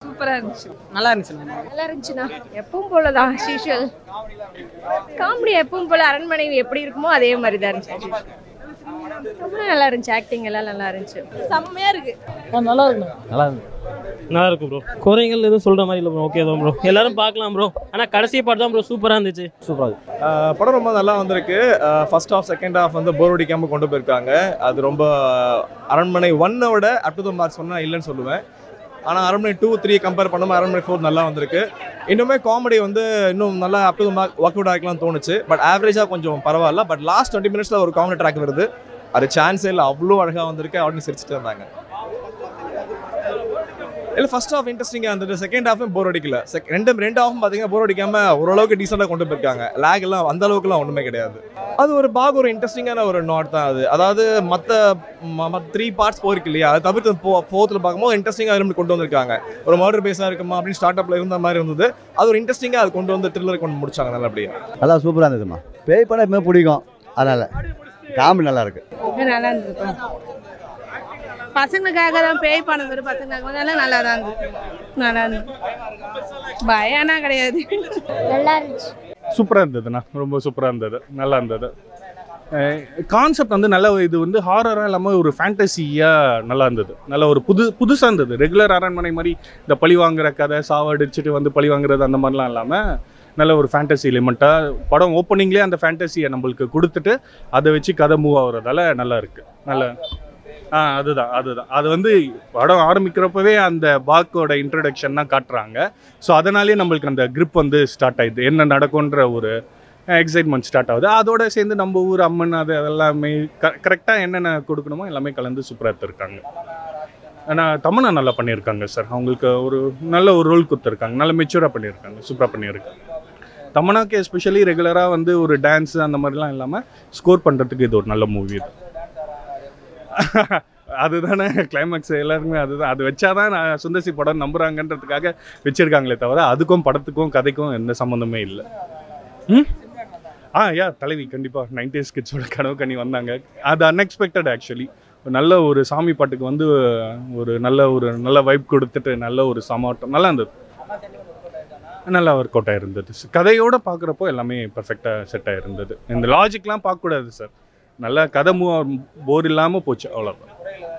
சூப்பரா இருந்துச்சு நல்லா இருந்துச்சு நல்லா இருந்துச்சுண்ணா எப்பவும் போலதான் ஷீஷுவல் காமெடி எப்பவும் போல அரண்மனை எப்படி இருக்குமோ அதே மாதிரி தான் இருந்துச்சு ரொம்ப நல்லா இருந்துச்சு ஆக்டிங் எல்லாம் நல்லா இருந்துச்சு செம்மையா இருக்கு நல்லா இருக்கு நல்லா இருந்து நல்லா இருக்கும் ப்ரோ குறைகள் எதுவும் சொல்கிற மாதிரி இல்லை ப்ரோ ஓகே தான் ப்ரோ எல்லாரும் பார்க்கலாம் ப்ரோ ஆனால் கடைசி பாட்டு தான் ப்ரோ சூப்பராக இருந்துச்சு சூப்பராக ஆஹ் படம் ரொம்ப நல்லா வந்திருக்கு ஃபர்ஸ்ட் ஹாஃப் செகண்ட் ஹாஃப் வந்து போர் அடிக்காம கொண்டு போயிருக்காங்க அது ரொம்ப அரண்மனை ஒன்னை விட அப் டு த மார்க் சொன்னால் இல்லைன்னு சொல்லுவேன் ஆனால் அரண்மனை டூ த்ரீ கம்பேர் பண்ணும்போது அரண்மனை ஃபோர் நல்லா வந்திருக்கு இன்னுமே காமெடி வந்து இன்னும் நல்லா up to the mark work out ஆகிக்கலாம் தோணுச்சு பட் ஆவரேஜாக கொஞ்சம் பரவாயில்ல பட் லாஸ்ட் டுவெண்ட்டி மினிட்ஸில் ஒரு காமெடி ட்ராக் வருது அது சான்ஸே இல்லை அவ்வளோ அழகாக வந்திருக்கு அப்படின்னு சிரிச்சிட்டு இருந்தாங்க இல்லை ஃபர்ஸ்ட் ஹாஃப் இன்ட்ரெஸ்டிங்காக இருந்தது செகண்ட் ஹாஃபும் போர் அடிக்கல செக் ரெண்டு ரெண்டு ஹாஃபும் பார்த்தீங்கன்னா போர் அடிக்காம ஓரளவுக்கு டீசெண்டாக கொண்டு போயிருக்காங்க லேக் எல்லாம் அந்த அளவுக்குலாம் ஒன்றுமே கிடையாது அது ஒரு பாக ஒரு இன்ட்ரெஸ்டிங்கான ஒரு நாட் தான் அது அதாவது மற்ற த்ரீ பார்ட்ஸ் போயிருக்கு இல்லையா அது தவிர்த்து போ ஃபோர்த்தில் பார்க்கும்போது இன்ட்ரெஸ்டிங்காக இருந்து கொண்டு வந்திருக்காங்க ஒரு மர்டர் பேஸாக இருக்குமா அப்படின்னு ஸ்டார்ட் அப்பில் இருந்த மாதிரி இருந்தது அது ஒரு இன்ட்ரெஸ்டிங்காக அது கொண்டு வந்து த்ரில்லர் கொண்டு முடிச்சாங்க நல்லபடியா நல்லா சூப்பராக இருந்ததுமா பேய் படம் எப்பவுமே பிடிக்கும் அதனால் காமெடி நல்லா இருக்கு நல்லா இருந்தது பசங்களுக்காக தான் பேய் படம் வரும் பசங்களுக்காக நல்லா நல்லா தான் இருந்தது நல்லா இருந்தது பயம்னா கிடையாது நல்லா இருந்துச்சு சூப்பராக இருந்ததுண்ணா ரொம்ப சூப்பராக இருந்தது நல்லா இருந்தது கான்செப்ட் வந்து நல்ல இது வந்து ஹாரராக இல்லாமல் ஒரு ஃபேண்டசியாக நல்லா இருந்தது நல்ல ஒரு புது புதுசாக இருந்தது ரெகுலர் அரண்மனை மாதிரி இந்த பழி வாங்குற கதை சாவடிச்சுட்டு வந்து பழி வாங்குறது அந்த மாதிரிலாம் இல்லாமல் நல்ல ஒரு ஃபேண்டசி எலிமெண்ட்டாக படம் ஓப்பனிங்லேயே அந்த ஃபேண்டசியை நம்மளுக்கு கொடுத்துட்டு அதை வச்சு கதை மூவ் ஆகுறதால நல்லா இருக்குது நல்ல ஆ அதுதான் அதுதான் அது வந்து படம் ஆரம்பிக்கிறப்பவே அந்த பாக்கோட இன்ட்ரடக்ஷன் தான் காட்டுறாங்க ஸோ அதனாலேயே நம்மளுக்கு அந்த grip வந்து ஸ்டார்ட் ஆயிடுது என்ன நடக்கும்ன்ற ஒரு எக்ஸைட்மெண்ட் ஸ்டார்ட் ஆகுது அதோட சேர்ந்து நம்ம ஊர் அம்மன் அது அதெல்லாமே க கரெக்டாக என்னென்ன கொடுக்கணுமோ எல்லாமே கலந்து சூப்பராக எடுத்திருக்காங்க ஆனால் தமனா நல்லா பண்ணியிருக்காங்க சார் அவங்களுக்கு ஒரு நல்ல ஒரு ரோல் கொடுத்துருக்காங்க நல்ல மெச்சூராக பண்ணியிருக்காங்க சூப்பராக பண்ணியிருக்காங்க தமனாக்கு எஸ்பெஷலி ரெகுலராக வந்து ஒரு டான்ஸ் அந்த மாதிரிலாம் இல்லாமல் ஸ்கோர் பண்ணுறதுக்கு இது ஒரு நல்ல மூவி இது அதுதானே கிளைமேக்ஸ் எல்லாருமே அதுதான் அது வச்சாதான் நான் சுந்தர்சி படம் நம்புறாங்கன்றதுக்காக வச்சிருக்காங்களே தவிர அதுக்கும் படத்துக்கும் கதைக்கும் எந்த சம்மந்தமே இல்லை ம் ஆ யா தலைவி கண்டிப்பாக நைன்டிஸ் கிட்ஸோட கனவு கனி வந்தாங்க அது அன்எக்ஸ்பெக்டட் ஆக்சுவலி நல்ல ஒரு சாமி பாட்டுக்கு வந்து ஒரு நல்ல ஒரு நல்ல வைப் கொடுத்துட்டு நல்ல ஒரு சமாட்டம் நல்லா இருந்தது நல்லா ஒர்க் அவுட் ஆயிருந்தது கதையோட பார்க்குறப்போ எல்லாமே பர்ஃபெக்டாக செட் ஆயிருந்தது இந்த லாஜிக்லாம் பார்க்கக்கூடாது சார் நல்லா கதை மூ போர் இல்லாமல் போச்சு அவ்வளோதான்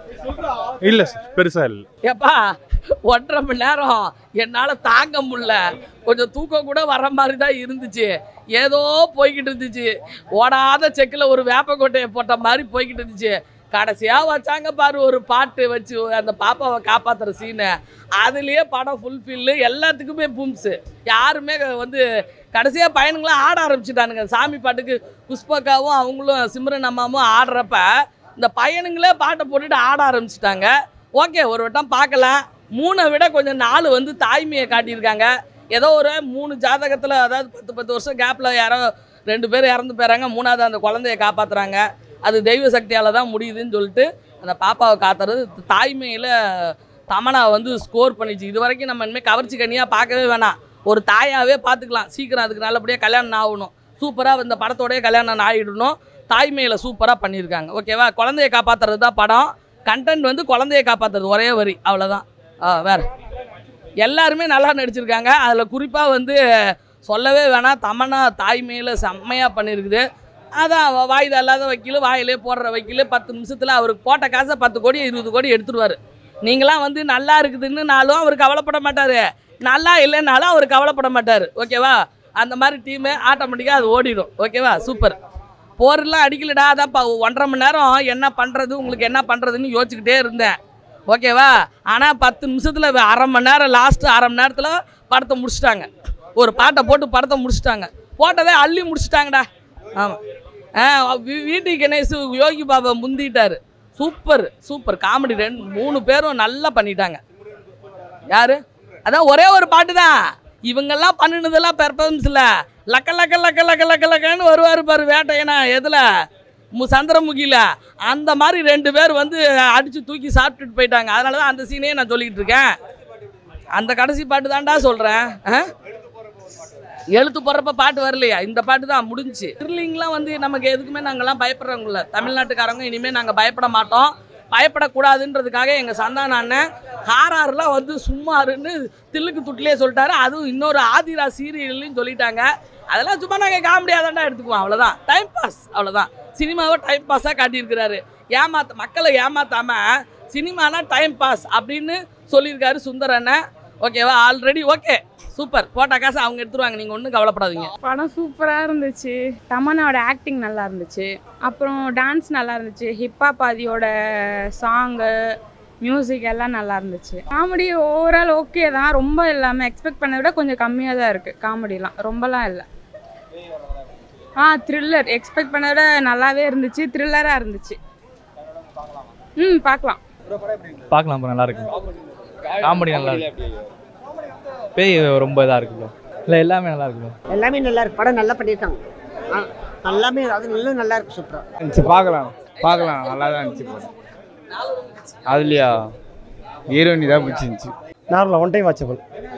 இல்லை சார் பெருசாக இல்லை ஏப்பா ஒன்றரை மணி நேரம் என்னால் தாங்க முடியல கொஞ்சம் தூக்கம் கூட வர மாதிரி தான் இருந்துச்சு ஏதோ போய்கிட்டு இருந்துச்சு ஓடாத செக்கில் ஒரு வேப்பக்கொட்டையை போட்ட மாதிரி போய்கிட்டு இருந்துச்சு கடைசியாக வச்சாங்க பாரு ஒரு பாட்டு வச்சு அந்த பாப்பாவை காப்பாற்றுற சீனை அதுலேயே படம் ஃபுல்ஃபில்லு எல்லாத்துக்குமே பும்ஸு யாருமே வந்து கடைசியாக பையனுங்களாம் ஆட ஆரம்பிச்சிட்டானுங்க சாமி பாட்டுக்கு புஷ்பக்காவும் அவங்களும் சிம்ரன் அம்மாவும் ஆடுறப்ப இந்த பையனுங்களே பாட்டை போட்டுட்டு ஆட ஆரம்பிச்சிட்டாங்க ஓகே ஒரு வட்டம் பார்க்கலாம் மூணை விட கொஞ்சம் நாலு வந்து தாய்மையை காட்டியிருக்காங்க ஏதோ ஒரு மூணு ஜாதகத்தில் அதாவது பத்து பத்து வருஷம் கேப்பில் யாரோ ரெண்டு பேர் இறந்து போயிறாங்க மூணாவது அந்த குழந்தைய காப்பாற்றுறாங்க அது தெய்வ சக்தியால் தான் முடியுதுன்னு சொல்லிட்டு அந்த பாப்பாவை காத்துறது தாய்மையில் தமனா வந்து ஸ்கோர் பண்ணிச்சு இது வரைக்கும் நம்ம இனிமேல் கவர்ச்சி கண்ணியாக பார்க்கவே வேணாம் ஒரு தாயாகவே பார்த்துக்கலாம் சீக்கிரம் அதுக்கு நல்லபடியாக கல்யாணம் ஆகணும் சூப்பராக இந்த படத்தோடய கல்யாணம் ஆகிடணும் தாய்மையில் சூப்பராக பண்ணியிருக்காங்க ஓகேவா குழந்தைய காப்பாற்றுறது தான் படம் கண்டென்ட் வந்து குழந்தைய காப்பாற்றுறது ஒரே வரி அவ்வளோதான் ஆ வேறு எல்லாருமே நல்லா நடிச்சிருக்காங்க அதில் குறிப்பாக வந்து சொல்லவே வேணாம் தமன்னா தாய்மையில் செம்மையாக பண்ணியிருக்குது அதான் அவ வாயுது இல்லாத வக்கீல் வாயிலே போடுற வக்கீல் பத்து நிமிஷத்தில் அவருக்கு போட்ட காசை பத்து கோடி இருபது கோடி எடுத்துருவார் நீங்களாம் வந்து நல்லா இருக்குதுன்னு நாளும் அவர் கவலைப்பட மாட்டார் நல்லா இல்லைன்னாலும் அவர் கவலைப்பட மாட்டார் ஓகேவா அந்த மாதிரி டீமு ஆட்டோமேட்டிக்காக அது ஓடிடும் ஓகேவா சூப்பர் போரெல்லாம் அடிக்கலடா அதான் பா ஒன்றரை மணி நேரம் என்ன பண்ணுறது உங்களுக்கு என்ன பண்ணுறதுன்னு யோசிச்சுக்கிட்டே இருந்தேன் ஓகேவா ஆனால் பத்து நிமிஷத்தில் அரை மணி நேரம் லாஸ்ட்டு அரை மணி நேரத்தில் படத்தை முடிச்சிட்டாங்க ஒரு பாட்டை போட்டு படத்தை முடிச்சிட்டாங்க போட்டதே அள்ளி முடிச்சிட்டாங்கடா ஆமாம் ஆ வீ- வீட்டு கணேஷ் யோகி பாபா முந்திட்டாரு சூப்பர் சூப்பர் காமெடி ரெண்டு மூணு பேரும் நல்லா பண்ணிட்டாங்க யாரு அதான் ஒரே ஒரு பாட்டு தான் இவங்கெல்லாம் பண்ணினதெல்லாம் பெர்ஃபார்மன்ஸ் இல்லை லக்க லக்க லக்க லக்க லக்க லக்கன்னு வருவார் பாரு வேட்டையனா எதில் மு சந்திரமுகியில் அந்த மாதிரி ரெண்டு பேர் வந்து அடித்து தூக்கி சாப்பிட்டுட்டு போயிட்டாங்க அதனால தான் அந்த சீனையே நான் சொல்லிக்கிட்டு இருக்கேன் அந்த கடைசி பாட்டு தான்டா சொல்கிறேன் எழுத்து போடுறப்ப பாட்டு வரலையா இந்த பாட்டு தான் முடிஞ்சுச்சு த்ரில்லிங்லாம் வந்து நமக்கு எதுக்குமே நாங்கள்லாம் பயப்படுறவங்கள தமிழ்நாட்டுக்காரங்க இனிமேல் நாங்கள் பயப்பட மாட்டோம் பயப்படக்கூடாதுன்றதுக்காக எங்கள் சந்தான அண்ணன் ஹாரார்லாம் வந்து சும்மாருன்னு தில்லுக்கு துட்டிலே சொல்லிட்டாரு அதுவும் இன்னொரு ஆதிரா சீரியல்லையும் சொல்லிட்டாங்க அதெல்லாம் சும்மா நாங்கள் காமெடியாக தாண்டா எடுத்துக்குவோம் அவ்வளோதான் டைம் பாஸ் அவ்வளோதான் சினிமாவை டைம் பாஸாக காட்டியிருக்கிறாரு ஏமாத்த மக்களை ஏமாத்தாம சினிமானா டைம் பாஸ் அப்படின்னு சொல்லியிருக்காரு சுந்தர் அண்ணன் ஓகேவா ஆல்ரெடி ஓகே சூப்பர் போட்ட காசு அவங்க எடுத்துருவாங்க நீங்கள் ஒன்றும் கவலைப்படாதீங்க படம் சூப்பராக இருந்துச்சு தமன்னாவோட ஆக்டிங் நல்லா இருந்துச்சு அப்புறம் டான்ஸ் நல்லா இருந்துச்சு ஹிப்ஹாப் ஆதியோட சாங்கு மியூசிக் எல்லாம் நல்லா இருந்துச்சு காமெடி ஓவரால் ஓகே தான் ரொம்ப இல்லாமல் எக்ஸ்பெக்ட் பண்ணதை விட கொஞ்சம் கம்மியாக தான் இருக்குது காமெடிலாம் ரொம்பலாம் இல்லை ஆ த்ரில்லர் எக்ஸ்பெக்ட் பண்ணதை விட நல்லாவே இருந்துச்சு த்ரில்லராக இருந்துச்சு ம் பார்க்கலாம் பார்க்கலாம் ப்ரோ நல்லா இருக்கு காமெடி நல்லா இருக்கு பேய் ரொம்ப இதாக இருக்கு ப்ரோ இல்லை எல்லாமே நல்லா இருக்கு ப்ரோ எல்லாமே நல்லா இருக்கு படம் நல்லா பண்ணியிருக்காங்க ஆ, எல்லாமே அது நல்லா நல்லா இருக்கு சூப்பராக இருந்துச்சு பார்க்கலாம் பார்க்கலாம் நல்லா தான் இருந்துச்சு படம் அதுலையா ஹீரோயினி தான் பிடிச்சிருந்துச்சு நார்மலாக ஒன் டைம் வாட்சபிள்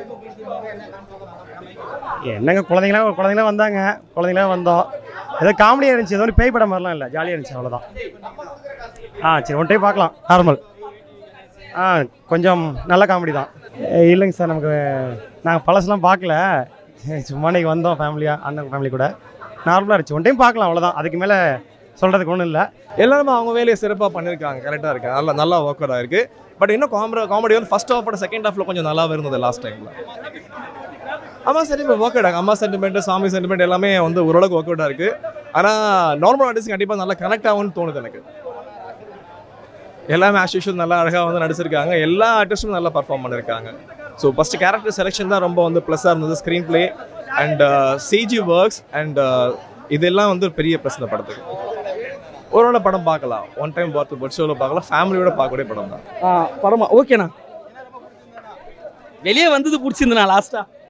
என்னங்க குழந்தைங்களாம் குழந்தைங்களாம் வந்தாங்க குழந்தைங்களாம் வந்தோம் ஏதோ காமெடியாக இருந்துச்சு ஏதோ ஒன்று பேய் படம் மாதிரிலாம் இல்லை ஜாலியாக இருந்துச்சு அவ்வளோதான் ஆ சரி ஒன் டைம் பார்க்கலாம் நார்மல் ஆ கொஞ்சம் நல்ல காமெடி தான் ஏ, இல்லைங்க சார் நமக்கு நாங்கள் பழசுலாம் பார்க்கல சும்மா இன்னைக்கு வந்தோம் ஃபேமிலியாக அண்ணன் ஃபேமிலி கூட நார்மலாக இருந்துச்சு ஒன் டைம் பார்க்கலாம் அவ்வளோதான் அதுக்கு மேலே சொல்கிறதுக்கு ஒன்றும் இல்லை எல்லாருமே அவங்க வேலையை சிறப்பாக பண்ணியிருக்காங்க கரெக்டாக இருக்கு நல்லா நல்லா ஒர்க் அவுட் ஆயிருக்கு பட் இன்னும் காமெடி காமெடி வந்து ஃபர்ஸ்ட் ஹாஃபோட செகண்ட் ஹாஃப்ல கொஞ்சம் நல்லாவே இருந்தது லாஸ்ட் டைம்ல அம்மா சென்டிமெண்ட் ஒர்க் அவுட் அம்மா சென்டிமெண்ட் சாமி சென்டிமெண்ட் எல்லாமே வந்து ஓரளவுக்கு ஒர்க் அவுட் இருக்கு ஆனால் நார்மல் ஆர்டிஸ்ட் கண்டிப்பாக நல்லா கனெக்ட் ஆகும்னு தோணுது எனக்கு எல்லாமே ஆஸ் யூஷுவல் நல்லா அழகாக வந்து நடிச்சிருக்காங்க எல்லா ஆர்டிஸ்டும் நல்லா பர்ஃபார்ம் பண்ணியிருக்காங்க ஸோ ஃபஸ்ட்டு கேரக்டர் செலெக்ஷன் தான் ரொம்ப வந்து ப்ளஸ்ஸாக இருந்தது screenplay and CG works and இதெல்லாம் வந்து ஒரு பெரிய ப்ளஸ் இந்த படத்துக்கு ஒரு படம் பார்க்கலாம் ஒன் டைம் பார்த்து பட் ஷோவில் பார்க்கலாம் ஃபேமிலியோட பார்க்கக்கூடிய படம் தான் ஆ படமா ஓகேண்ணா வெளியே வந்தது பிடிச்சிருந்துண்ணா லாஸ்ட்டாக